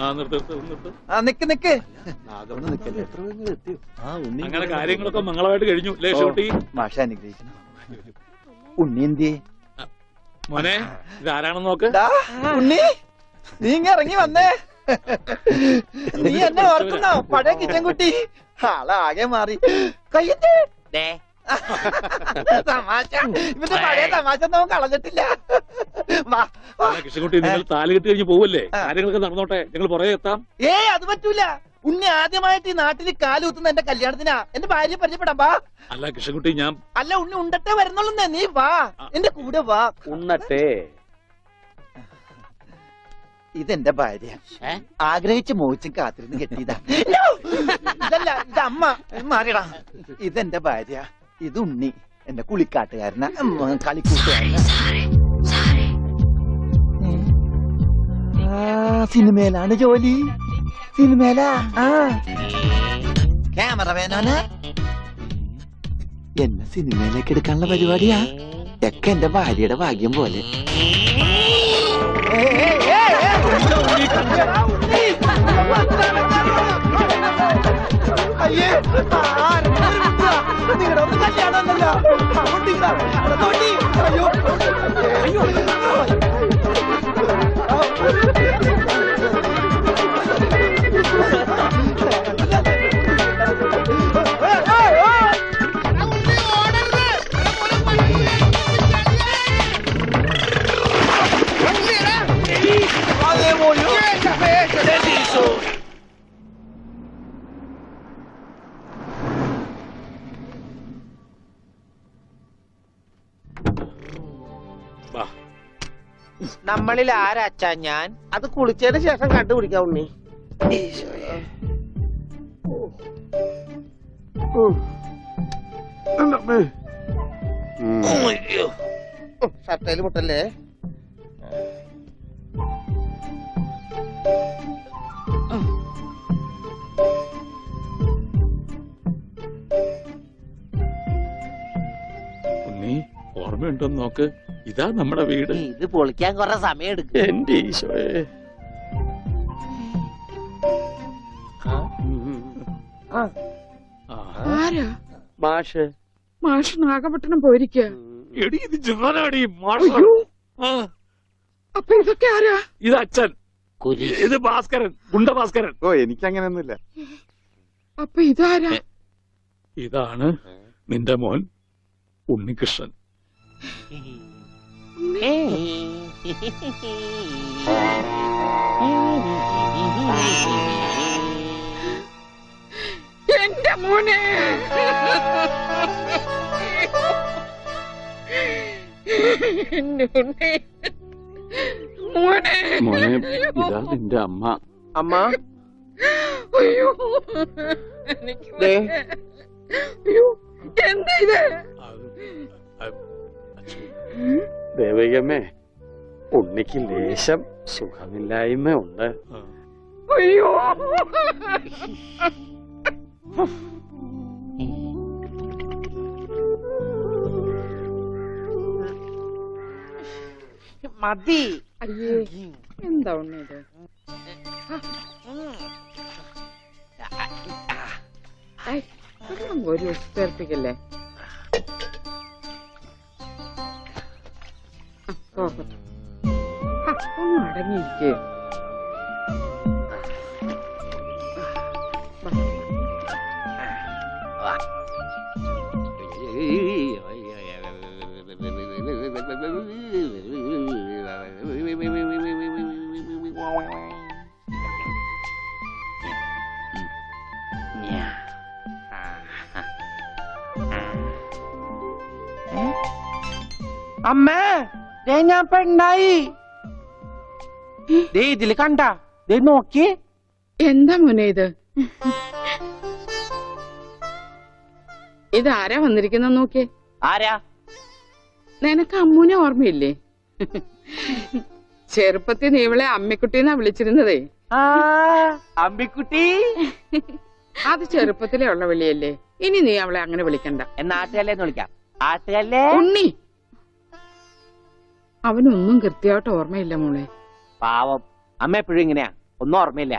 ആ നിർത്ത് നിർത്ത് നിർത്ത് ആ നിക്ക് നിക്ക് നാഗപ്പന് നിക്കല്ലേ എത്ര പേര് എത്തിയോ ആ ഉണ്ണി അങ്ങനെ കാര്യങ്ങളൊക്കെ മംഗളമായിട്ട് കഴിഞ്ഞു അല്ലേ ഷൂട്ടി മാഷ അനുഗ്രഹിക്കണം ഉണ്ണി എന്തിയേ മോനെ ഇതാരാണെന്ന് നോക്ക് ഡാ, ഉണ്ണി നീ ഇങ്ങ ഇറങ്ങി വന്നേ നീ എന്നെ ഓർക്കുന്നോ പഴയ കിച്ചൻ കുട്ടി ആളാകെ മാറി കയ്യത്തെ തമാശ ഇവന്റെ പഴയ തമാശ ഒന്നും കളഞ്ഞിട്ടില്ല വാ വാ. അല്ല, കൃഷ്ണൻകുട്ടി നിങ്ങൾ താലി കെട്ടി കഴിഞ്ഞ് പോവല്ലേ കാര്യങ്ങളൊക്കെ നടന്നോട്ടെ ഞങ്ങൾ പുറകെ എത്താം ഏയ് അത് പറ്റൂല ഉണ്ണി ആദ്യമായിട്ട് ഈ നാട്ടിൽ കാലുകുത്തുന്ന എന്റെ കല്യാണത്തിനാ എന്റെ ഭാര്യ പരിചയപ്പെടാം വാ അല്ല കൃഷ്ണൻകുട്ടി ഞാൻ അല്ല ഉണ്ണി ഉണ്ടട്ടെ വരുന്നുള്ളൂ നീ വാ എന്റെ കൂടെ വാ ഉണ്ണട്ടെ ഇതെന്റെ ഭാര്യ ആഗ്രഹിച്ച് മോഹിച്ചും കാത്തിരുന്ന് കെട്ടിയതാ No! ഇതല്ല ഇത് അമ്മ മാറിയടാ ഇതെന്റെ ഭാര്യ ഇത് ഉണ്ണി എന്റെ കുളിക്കാട്ടുകാരന കളിക്കൂട്ടുകാരന ആ സിനിമയിലാണ് ജോലി സിനിമയിലാ ആ ക്യാമറമാനാണ് എന്നെ സിനിമയിലേക്ക് എടുക്കാനുള്ള പരിപാടിയാ ഒക്കെ എന്റെ ഭാര്യയുടെ ഭാഗ്യം പോലെ അയ്യേ നിങ്ങളുടെ ഒന്ന് കല്യാണമല്ലോ അങ്ങോട്ട് ഇങ്ങടാ. അങ്ങോട്ട് അയ്യോ അയ്യോ വാ നമ്മളിൽ ആരാച്ചാ ഞാൻ അത് കുളിച്ചതിന് ശേഷം കണ്ടുപിടിക്കാം ഉണ്ണി ഷർട്ടയിൽ മുട്ടല്ലേ ഉണ്ണി ഓർമ്മയുണ്ടോന്ന് നോക്ക് ഇതാ നമ്മുടെ വീട് ഇത് പൊളിക്കാൻ കുറെ സമയം എടുക്കും എന്റെ ഈശോയെ ആ. ആരാ മാഷ് മാഷ് നാഗപട്ടണം പോയിരിക്കുക എടി ഇത് ഞാനാടി മാഷ് ആ, അപ്പൊ ഇതൊക്കെ ആരാ ഇത് അച്ഛൻ ഇത് ഭാസ്കരൻ ഗുണ്ട ഭാസ്കരൻ ഓ എനിക്കങ്ങനെയൊന്നുമില്ല അപ്പൊ ഇതാരാ ഇതാണ് നിന്റെ മോൻ ഉണ്ണികൃഷ്ണൻ എന്റെ മോനെ എന്റെ ഉണ്ണി. മോനെ മോനെ ഇതാ നിന്റെ അമ്മ അമ്മ അയ്യോ എനിക്ക് ദേ. വയ്യ. അയ്യോ എന്താ ഇത് ദേവികമ്മേ ഉണ്ണിക്ക് ലേശം സുഖമില്ലായ്മ ഉണ്ട് അയ്യോ മതി അയ്യേ എന്താ ഉണ്ണി ഇത് ഐ, വെള്ളം ഒരു ഉത്തേർപ്പിക്കല്ലേ ആ, പോകട്ടെ. ആ, ഒന്ന് അടങ്ങിയിരിക്കേ അമ്മേ ദേ ഞാൻ പെണ്ണായി ദേ ഇതില് കണ്ട ദേ നോക്കി എന്താ മോനെ ഇത് ഇതാരാ വന്നിരിക്കുന്ന നോക്കിയേ ആരാ നിനക്ക് അമ്മൂനെ ഓർമ്മയില്ലേ ചെറുപ്പത്തിൽ നീ ഇവളെ അമ്മിക്കുട്ടിന്നാ വിളിച്ചിരുന്നതേ ആ അമ്പിക്കുട്ടി അത് ചെറുപ്പത്തിലേ ഉള്ള വിളിയല്ലേ ഇനി നീ അവളെ അങ്ങനെ വിളിക്കണ്ട എന്നാ ആട്ടുകല്ലേന്ന് വിളിക്കാം ആട്ടുകല്ലേ ഉണ്ണി അവനൊന്നും കൃത്യമായിട്ട് ഓർമ്മയില്ല മോളെ പാവം അമ്മ എപ്പോഴും ഇങ്ങനെയാ ഒന്നും ഓർമ്മയില്ല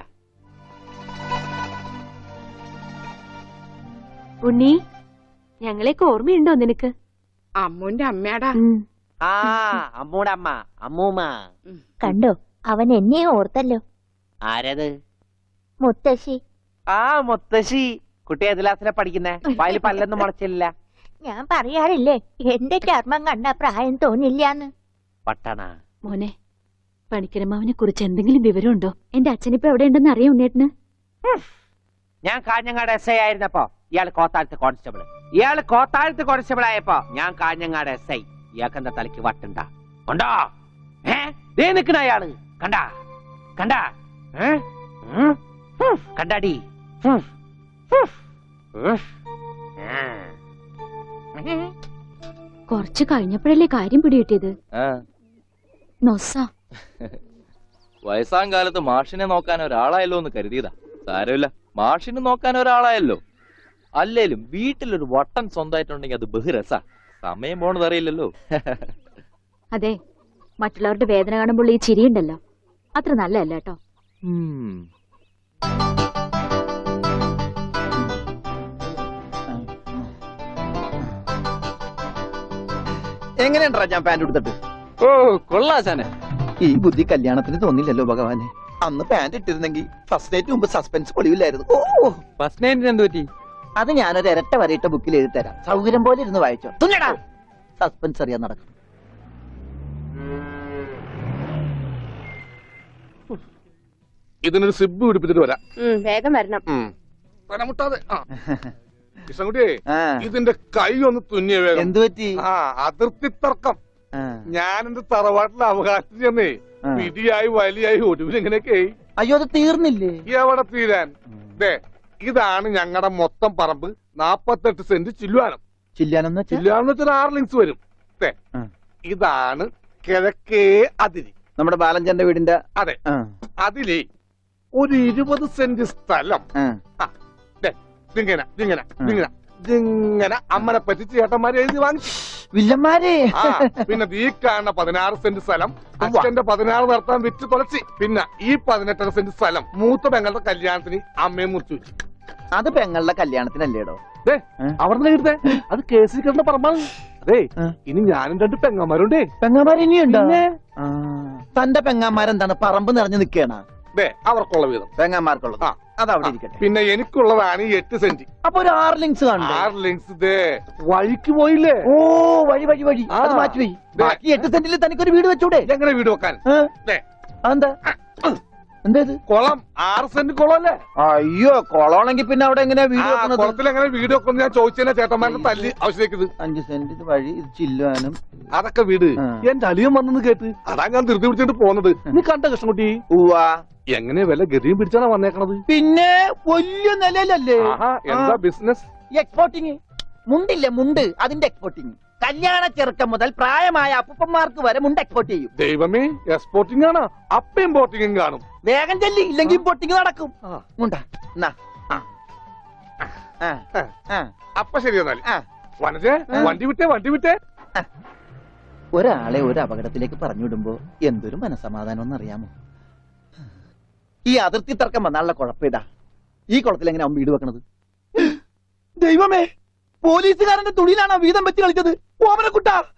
ഉണ്ണി ഞങ്ങളെയൊക്കെ ഓർമ്മയുണ്ടോ നിനക്ക് അമ്മുന്റെ അമ്മയാടാ ആ അമ്മൂടെ അമ്മ അമ്മൂമ്മ കണ്ടോ അവൻ എന്നെ ഓർത്തല്ലോ ആരത് മുത്തശ്ശി ആ മുത്തശ്ശി കുട്ടി ഏത് ക്ലാസ്സിലാ പഠിക്കുന്നേ വായിൽ പല്ലൊന്നും മുളച്ചില്ല ഞാൻ പറയാറില്ലേ എന്റെ ചർമ്മം കണ്ട പ്രായം തോന്നില്ലാന്ന് പട്ടണ മോനെ പണിക്കരമാവിനെ കുറിച്ച് എന്തെങ്കിലും വിവരമുണ്ടോ എന്റെ അച്ഛനിപ്പോ എവിടെ ഉണ്ടെന്ന് അറിയാം ഉണ്ണേട്ടന് ഞാൻ കാഞ്ഞങ്ങാട് എസ് ഐ ആയിരുന്നപ്പോ ഇയാള് കോത്താഴത്ത് കോൺസ്റ്റബിൾ ഇയാള് കോത്താഴത്ത് കോൺസ്റ്റബിൾ ആയപ്പോ ഞാൻ കാഞ്ഞങ്ങാട് എസ് ഐ ഇയാൾക്ക് എന്താ തലയ്ക്ക് വട്ടുണ്ട ഉണ്ടോ ഏ ദേ നിക്കണ അയാള് കണ്ടാ കണ്ടാ ഏ ഉം? ഉം. കണ്ടാടി ഉം. ഉം. ഉം. ഉം. കുറച്ച് കഴിഞ്ഞപ്പോഴല്ലേ കാര്യം പിടികിട്ടിയത് നൊസ വയസ്സാം കാലത്ത് മാഷിനെ നോക്കാൻ ഒരാളായല്ലോ എന്ന് കരുതിയതാ സാരമില്ല മാഷിനെ നോക്കാൻ ഒരാളായല്ലോ അല്ലേലും വീട്ടിലൊരു വട്ടൻ സ്വന്തമായിട്ടുണ്ടെങ്കിൽ അത് ബഹുരസാ സമയം പോണത് അറിയില്ലല്ലോ അതെ മറ്റുള്ളവരുടെ വേദന കാണുമ്പോൾ ഈ ചിരിയുണ്ടല്ലോ അത്ര നല്ലതല്ല കേട്ടോ ഉം. എങ്ങനെയുണ്ടാ ഞാൻ പാന്റ് എടുത്തിട്ട് ഓ കൊള്ളാശാനെ ഈ ബുദ്ധി കല്യാണത്തിന് തോന്നില്ലല്ലോ ഭഗവാനെ അന്ന് പാന്റ് ഇട്ടിരുന്നെങ്കിൽ ഫസ്റ്റ് നൈറ്റ് മുമ്പ് സസ്പെൻസ് പൊളിവില്ലായിരുന്നു ഓ ഫസ്റ്റ് നൈറ്റിന് എന്ത് പറ്റി അത് ഞാനൊരു ഇരട്ട വരയിട്ട ബുക്കിൽ എഴുതി തരാം സൗകര്യം പോലെ ഇരുന്ന് വായിച്ചോ തുന്നടാ സസ്പെൻസ് അറിയാൻ നടക്കും ഇതിനൊരു സിബ് പിടിപ്പിച്ചിട്ട് വരാം വേഗം വരണം തലമുട്ടാതെ ആ കൃഷ്ണൻകുട്ടിയെ ആ ഇതിന്റെ കൈ ഒന്ന് തുന്നിയ വേഗം എന്തു പറ്റി ആ അതിർത്തി തർക്കം ആ, ഞാൻ എന്റെ തറവാട്ടിലെ അവകാശം ചെന്നേ ആ. പിടിയായി വലിയായി ഒടുവിൽ ഇങ്ങനെയൊക്കെ അയ്യോ അത് തീർന്നില്ലേ എവിടെ തീരാൻ ദേ ഇതാണ് ഞങ്ങളുടെ മൊത്തം പറമ്പ് നാപ്പത്തെട്ട് സെന്റ് ചില്ലുവാനം ചില്ലാനെന്ന് വെച്ചാ ചില്ലുവാനം വെച്ചാൽ ആറ് ലിങ്സ് വരും ദേ ആ. ഇതാണ് കിഴക്കേ അതിരി നമ്മുടെ ബാലഞ്ചന്റെ വീടിന്റെ അതെ ആ, അതിലേ ഒരു ഇരുപത് സെന്റ് സ്ഥലം ആ. ദേ, ഇതിങ്ങനെ ഇതിങ്ങനെ ഇതിങ്ങനെ ഇതിങ്ങനെ അമ്മനെ പറ്റി ചേട്ടന്മാരെ എഴുതി വാങ്ങിച്ചു വില്ലന്മാരെ ആ പിന്നെ ഈ കാണുന്ന പതിനാറ് സെന്റ് സ്ഥലം അച്ഛന്റെ പതിനാറ് നടത്താൻ വിറ്റ് തുളച്ചി പിന്നെ ഈ പതിനെട്ടര സെന്റ് സ്ഥലം മൂത്ത പെങ്ങളുടെ കല്യാണത്തിന് അമ്മയെ മുറിച്ചു വെച്ചു അത് പെങ്ങളുടെ കല്യാണത്തിനല്ലേടോ ദേ, ഏ? അവിടെ എഴുതേ അത് കേസിൽ കിടന്ന പറമ്പാണ് അതെ ഏ? ഇനി ഞാനും രണ്ട് പെങ്ങന്മാരുണ്ടേ പെങ്ങാമാർ ഇനിയുണ്ടോ പിന്നെ? ആ, തന്റെ പെങ്ങാമാരെന്താണ് പറമ്പ് നിറഞ്ഞു നിൽക്കണ ദേ അവർക്കുള്ള വീതം പെങ്ങാമാർക്കുള്ളത് ആ. അത് അവിടെ ഇരിക്കട്ടെ പിന്നെ എനിക്കുള്ളതാണ് ഈ എട്ട് സെന്റ് അപ്പൊ ഒരു ആറ് ലിങ്സ് കാണണ്ടേ ആറ് ലിങ്സ് ദേ വഴിക്ക് പോയില്ലേ ഓ വഴി വഴി വഴി ആ. അത് മാറ്റി പോയി ദേ. ബാക്കി എട്ട് സെന്റിൽ തനിക്കൊരു വീട് വെച്ചൂടെ എങ്ങനെ വീട് വെക്കാൻ ഏ? ദേ. അതെന്താ എന്താ ഇത് കുളം ആറ് സെന്റ് കുളം അല്ലേ അയ്യോ കൊളമാണെങ്കിൽ പിന്നെ അവിടെ എങ്ങനെയാ വീട് ആ വെക്കണത് കുളത്തിൽ എങ്ങനെ വീട് വെക്കുന്നു ഞാൻ ചോദിച്ചതിനെ ചേട്ടന്മാരുടെ തല്ലി ആവശ്യത്തേക്ക് അഞ്ച് സെന്റ് ഇത് വഴി ഇത് ചില്ലുവാനും അതൊക്കെ വീട് ആ. എന്റെ അളിയൻ വന്നെന്ന് കേട്ട് അതാ ഞാൻ ധൃതി പിടിച്ചിട്ട് പോകുന്നത് നീ കണ്ട കൃഷ്ണൻകുട്ടി ഉവാ എങ്ങനെ വില ഗതിയും പിടിച്ചാണ് വന്നേക്കണത് പിന്നെ വലിയ നിലയിലല്ലേ ആഹാ എന്താ ബിസിനസ് എക്സ്പോർട്ടിങ് മുണ്ടില്ലേ മുണ്ട് അതിന്റെ എക്സ്പോർട്ടിങ് കല്യാണ ചെറുക്കം മുതൽ പ്രായമായ അപ്പൂപ്പന്മാർക്ക് വരെ മുണ്ട് എക്സ്പോർട്ട് ചെയ്യും ദൈവമേ എക്സ്പോർട്ടിംഗ് ആണ് അപ്പ ഇമ്പോർട്ടിംഗും കാണും വേഗം ചെല്ലി ഇല്ലെങ്കിൽ ഇമ്പോർട്ടിങ് നടക്കും ആ. മുണ്ട എന്നാ. ആ. ആ. ആ. അപ്പൊ ശരി എന്നാൽ ആ. വനജേ ആ. വണ്ടി വിട്ടേ വണ്ടി വിട്ടേ ഒരാളെ ഒരു അപകടത്തിലേക്ക് പറഞ്ഞുവിടുമ്പോ എന്തൊരു മനസമാധാനം എന്നറിയാമോ ഈ അതിർത്തി തർക്കം വന്നാലുള്ള കുഴപ്പമിതാ ഈ കുളത്തിൽ എങ്ങനെ അവൻ വീട് വെക്കണത് ദൈവമേ പോലീസുകാരന്റെ തുണിയിലാണോ വീതം വെച്ച് കളിച്ചത് ഓമനക്കുട്ട